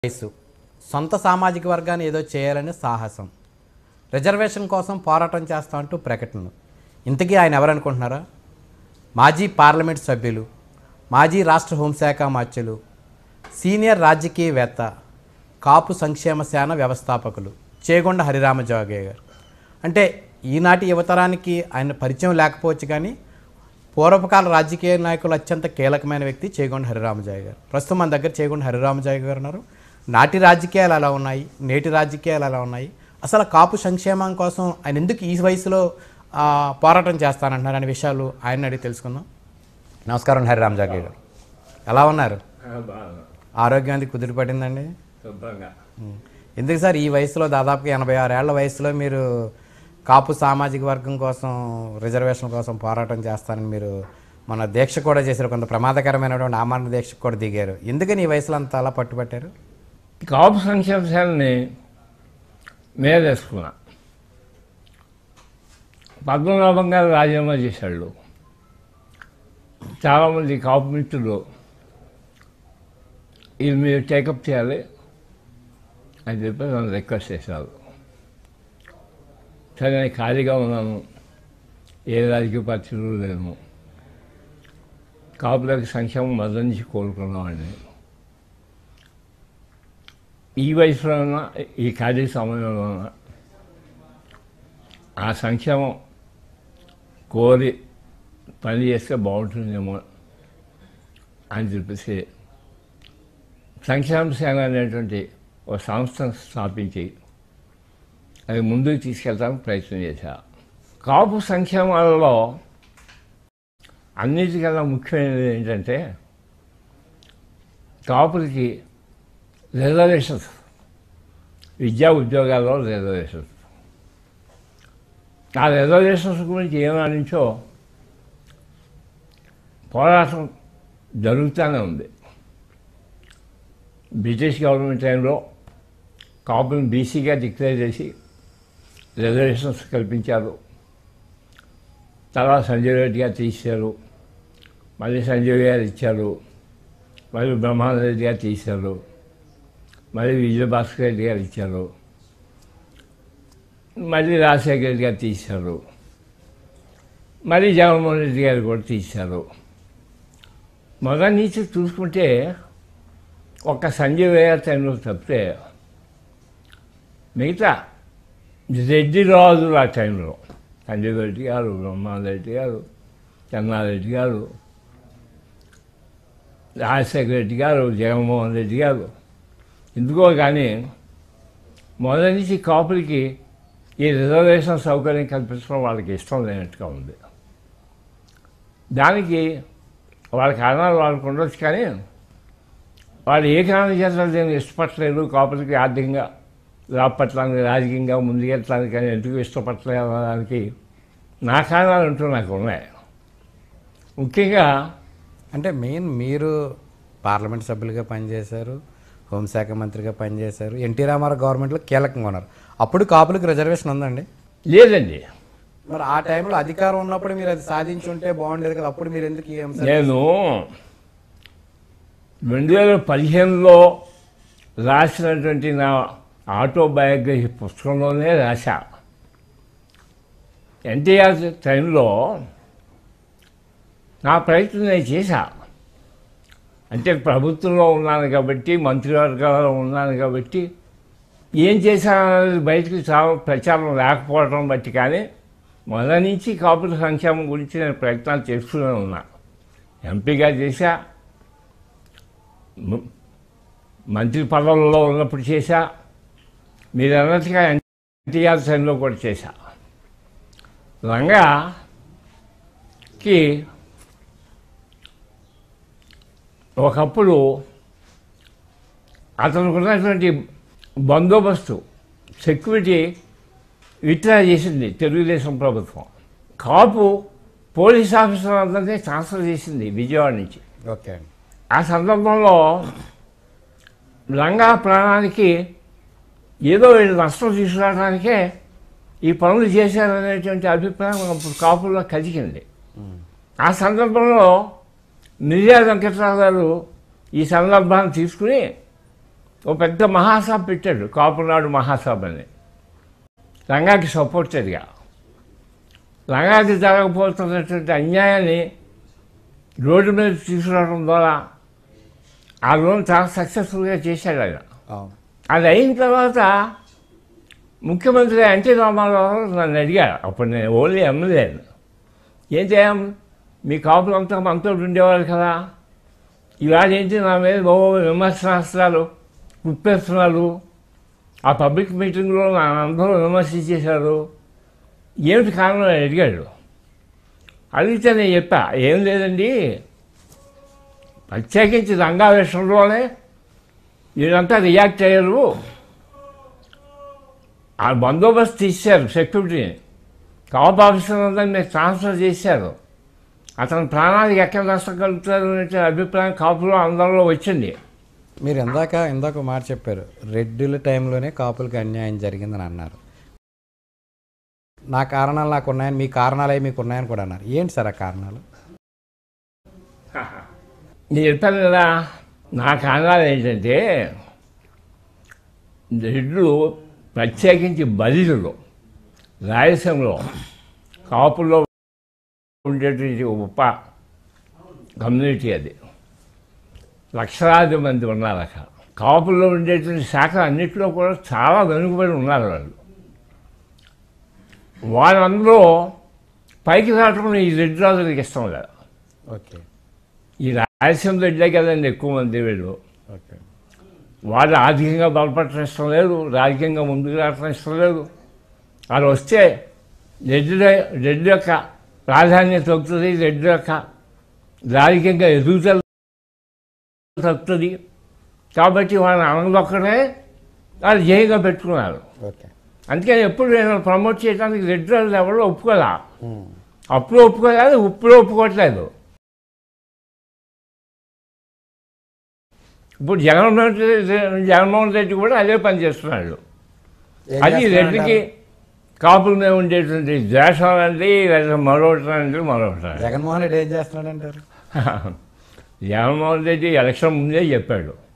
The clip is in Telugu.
వయసు సొంత సామాజిక వర్గాన్ని ఏదో చేయాలని సాహసం రిజర్వేషన్ కోసం పోరాటం చేస్తామంటూ ప్రకటనలు ఇంతకీ ఆయన ఎవరనుకుంటున్నారా మాజీ పార్లమెంట్ సభ్యులు మాజీ రాష్ట్ర హోంశాఖ మార్చులు సీనియర్ రాజకీయవేత్త కాపు సంక్షేమ సేన వ్యవస్థాపకులు చేగొండ హరిరామజోగయ్య గారు అంటే ఈనాటి యువతరానికి ఆయన పరిచయం లేకపోవచ్చు కానీ పూర్వకాల రాజకీయ నాయకులు అత్యంత కీలకమైన వ్యక్తి చేగొండ హరిరామజాయ్ గారు ప్రస్తుతం మన దగ్గర చేగొండ హరిరామజాయ్ గారు ఉన్నారు నాటి రాజకీయాలు ఎలా ఉన్నాయి నేటి రాజకీయాలు ఎలా ఉన్నాయి అసలు కాపు సంక్షేమం కోసం ఆయన ఎందుకు ఈ వయసులో ఆ, పోరాటం చేస్తానంటున్నారు అనే విషయాలు ఆయన అడిగి తెలుసుకుందాం నమస్కారం హరిరామజాగయ్య గారు ఎలా ఉన్నారు బాగా ఆరోగ్యం అది కుదిరిపడిందండి శుభ్రంగా ఉం. ఎందుకు సార్ ఈ వయసులో దాదాపుగా ఎనభై ఆరేళ్ల వయసులో మీరు కాపు సామాజిక వర్గం కోసం రిజర్వేషన్ కోసం పోరాటం చేస్తానని మీరు మన దీక్ష కూడా చేశారు కొంత ప్రమాదకరమైనటువంటి ఆమరణ దీక్ష కూడా దిగారు ఎందుకని ఈ వయసులో అంత అలా పట్టుబట్టారు కాపు సంక్షేమ సేనని మేలేసుకున్నా పద్మనాభం గారు రాజీనామా చేశాడు చాలామంది కాపు మిత్రులు ఇది మీరు టేకప్ చేయాలి అని చెప్పి నన్ను రిక్వెస్ట్ చేశారు సరే నేను ఖాళీగా ఉన్నాను ఏ రాజకీయ పార్టీలు లేను కాపులకు సంక్షేమం మద్దరించి కోరుకున్నామండి ఈ వయసులోన ఈ ఖాళీ సమయంలోన ఆ సంక్షేమం కోరి పని చేస్తే బాగుంటుందేమో అని చెప్పేసి సంక్షేమ సేన అనేటువంటి ఒక సంస్థను స్థాపించి అది ముందుకు తీసుకెళ్ళడానికి ప్రయత్నం చేశా కాపు సంక్షేమాలలో అన్నిటికన్నా ముఖ్యమైనది ఏంటంటే కాపులకి రిజర్వేషన్స్ విద్యా ఉద్యోగాల్లో రిజర్వేషన్స్ ఆ రిజర్వేషన్స్ గురించి ఏమనించో పోరాటం జరుగుతూనే ఉంది బ్రిటిష్ గవర్నమెంట్ టైంలో కాపులను బీసీగా డిక్లేర్ చేసి రిజర్వేషన్స్ కల్పించారు తర్వాత సంజయ్ రెడ్డి గారు తీశారు మళ్ళీ సంజయ్ గారు ఇచ్చారు మళ్ళీ బ్రహ్మానంద రెడ్డి గారు తీశారు మళ్ళీ విజయభాస్కర్ రెడ్డి గారు ఇచ్చారు మళ్ళీ రాజశేఖర రెడ్డి గారు తీశారు మళ్ళీ జగన్మోహన్ రెడ్డి గారు కూడా తీశారు మొదటి నుంచి చూసుకుంటే ఒక్క సంజయ్ గారి టైంలో తప్పితే మిగతా రెడ్డి రాజులు ఆ టైంలో సంజయ్ రెడ్డి గారు బ్రహ్మానంద రెడ్డి గారు చెన్నారెడ్డి గారు రాజశేఖర రెడ్డి గారు జగన్మోహన్ రెడ్డి గారు ఎందుకో కానీ మొదటి నుంచి కాపులకి ఈ రిజర్వేషన్ సౌకర్యం కల్పించడం వాళ్ళకి ఇష్టం లేనట్టుగా ఉంది దానికి వాళ్ళ కారణాలు వాళ్ళకు ఉండొచ్చు కానీ వాళ్ళు ఏ కారణం చేత దీన్ని ఇష్టపడలేదు కాపులకి ఆర్థికంగా రాపట్టడానికి రాజకీయంగా ముందుకెళ్ళడానికి కానీ ఎందుకు ఇష్టపడలేదు అనడానికి నా కారణాలు అంటూ నాకు ఉన్నాయి ముఖ్యంగా అంటే మెయిన్ మీరు పార్లమెంట్ సభ్యులుగా పనిచేశారు హోంశాఖ మంత్రిగా పనిచేశారు ఎన్టీ రామారావు గవర్నమెంట్లో కీలకంగా ఉన్నారు అప్పుడు కాపులకు రిజర్వేషన్ ఉందండి లేదండి మరి ఆ టైంలో అధికారం ఉన్నప్పుడు మీరు అది సాధించి ఉంటే బాగుండేది కదా అప్పుడు మీరు ఎందుకు ఈ అంశాలు నేను రెండు వేల పదిహేనులో రాసినటువంటి నా ఆటోబయోగ్రఫీ పుస్తకంలోనే రాశా ఎన్టీఆర్ టైంలో నా ప్రయత్నం నేను చేశా అంటే ప్రభుత్వంలో ఉన్నాను కాబట్టి మంత్రివర్గాల్లో ఉన్నాను కాబట్టి ఏం చేశాననేది బయటకు చాలా ప్రచారం లేకపోవడం బట్టి కానీ మొదటి నుంచి కాపుల సంక్షేమం గురించి నేను ప్రయత్నాలు చేస్తూనే ఉన్నా ఎంపీగా చేశా మ- మంత్రి పదవుల్లో ఉన్నప్పుడు చేశా మీరు అన్నట్టుగా ఎన్టీఆర్ టైంలో కూడా చేశా రంగాకి ఒకప్పుడు అతనికి ఉన్నటువంటి బందోబస్తు సెక్యూరిటీ విత్డ్రా చేసింది తెలుగుదేశం ప్రభుత్వం కాపు పోలీస్ ఆఫీసర్ అందరినీ ట్రాన్స్ఫర్ చేసింది విజయవాడ నుంచి ఓకే అండి ఆ సందర్భంలో రంగా ప్రాణానికి ఏదో వీళ్ళు నష్టం తీసుకురావడానికే ఈ పనులు చేశారనేటువంటి అభిప్రాయం అప్పుడు కాపుల్లో కలిగింది ఆ సందర్భంలో మిర్యాల వెంకట్రావు గారు ఈ సందర్భాన్ని తీసుకుని ఓ పెద్ద మహాసభ పెట్టాడు కాపునాడు మహాసభ అని రంగాకి సపోర్టెడ్గా రంగాకి జరగబోతున్నటువంటి అన్యాయాన్ని రోడ్డు మీద తీసుకురావడం ద్వారా ఆ లోన్ చాలా సక్సెస్ఫుల్గా చేశాడు ఆయన అవును అది అయిన తర్వాత ముఖ్యమంత్రి ఎన్టీ రామారావు నన్ను అడిగారు అప్పుడు నేను ఓన్లీ ఎమ్మెల్యేను ఏం చేయం మీ కాపులంతా మనతో ఉండేవారు కదా ఇవాళ ఏంటి నా మీద ఓ విమర్శనాస్త్రాలు కుప్పేస్తున్నారు ఆ పబ్లిక్ మీటింగ్లో నా అందరూ విమర్శించేశారు ఏమిటి కారణం అని అడిగాడు అడిగితే నేను చెప్పా ఏం లేదండి ప్రత్యేకించి రంగా విషయంలోనే వీళ్ళంతా రియాక్ట్ అయ్యారు ఆ బందోబస్తు తీశారు సెక్యూరిటీని కాప్ ఆఫీసర్ అంతా మీరు ట్రాన్స్ఫర్ చేశారు అతని ప్రాణానికి ఎక్కడ నష్టం కలుగుతారు అనే అభిప్రాయం కాపులో అందరిలో వచ్చింది మీరు ఇందాక ఇందాక ఒక మాట చెప్పారు రెడ్డిల టైంలోనే కాపులకి అన్యాయం జరిగిందని అన్నారు నా కారణాలు నాకు ఉన్నాయని మీ కారణాలు అవి మీకు ఉన్నాయని కూడా అన్నారు ఏంటి సార్ ఆ కారణాలు నేను చెప్పాను కదా నా కారణాలు ఏంటంటే రెడ్లు ప్రత్యేకించి బలిలో రాయలసీమలో కాపుల్లో ఉండేటువంటి ఉప కమ్యూనిటీ అది లక్షలాది మంది ఉన్నారు అక్కడ కాపుల్లో ఉండేటువంటి శాఖ అన్నింటిలో కూడా చాలా వెనుకబడి ఉన్నారు వాళ్ళు వాళ్ళందరూ పైకి రావటం ఈ రెడ్డి రాజులకు ఇష్టం లేదు ఓకే ఈ రాయలసీమ రెడ్లే కదండి ఎక్కువ మంది వీళ్ళు ఓకే వాళ్ళు ఆర్థికంగా బలపడటం ఇష్టం లేదు రాజకీయంగా ముందుకు రావటం ఇష్టం లేదు వాళ్ళు వస్తే రెడ్డి రెడ్డి యొక్క ప్రాధాన్యత తగ్గుతుంది రెడ్డి యొక్క రాజకీయంగా ఎదుగుదల తగ్గుతుంది కాబట్టి వాళ్ళని అనగదొక్కడే వాళ్ళు జయంగా పెట్టుకున్నారు ఓకే అందుకని ఎప్పుడు నేను ప్రమోట్ చేయడానికి రెడ్డి వాళ్ళు ఎవరు ఒప్పుకోలే ఉమ్. అప్పుడు ఒప్పుకోలేదు ఇప్పుడు ఒప్పుకోవట్లేదు ఇప్పుడు జగన్మోహన్ రెడ్డి జగన్మోహన్ రెడ్డి కూడా అదే పని చేస్తున్నాడు ఏం అది చేస్తున్నారంటారు? రెడ్డికి కాపుల మీద ఉండేటువంటి ద్వేషం అండి లేదా మరొకటి అండి మరొకటి అండి. జగన్మోహన్ రెడ్డి ఏం చేస్తున్నాడు అంటారు జగన్మోహన్ రెడ్డి ఎలక్షన్ ముందే చెప్పాడు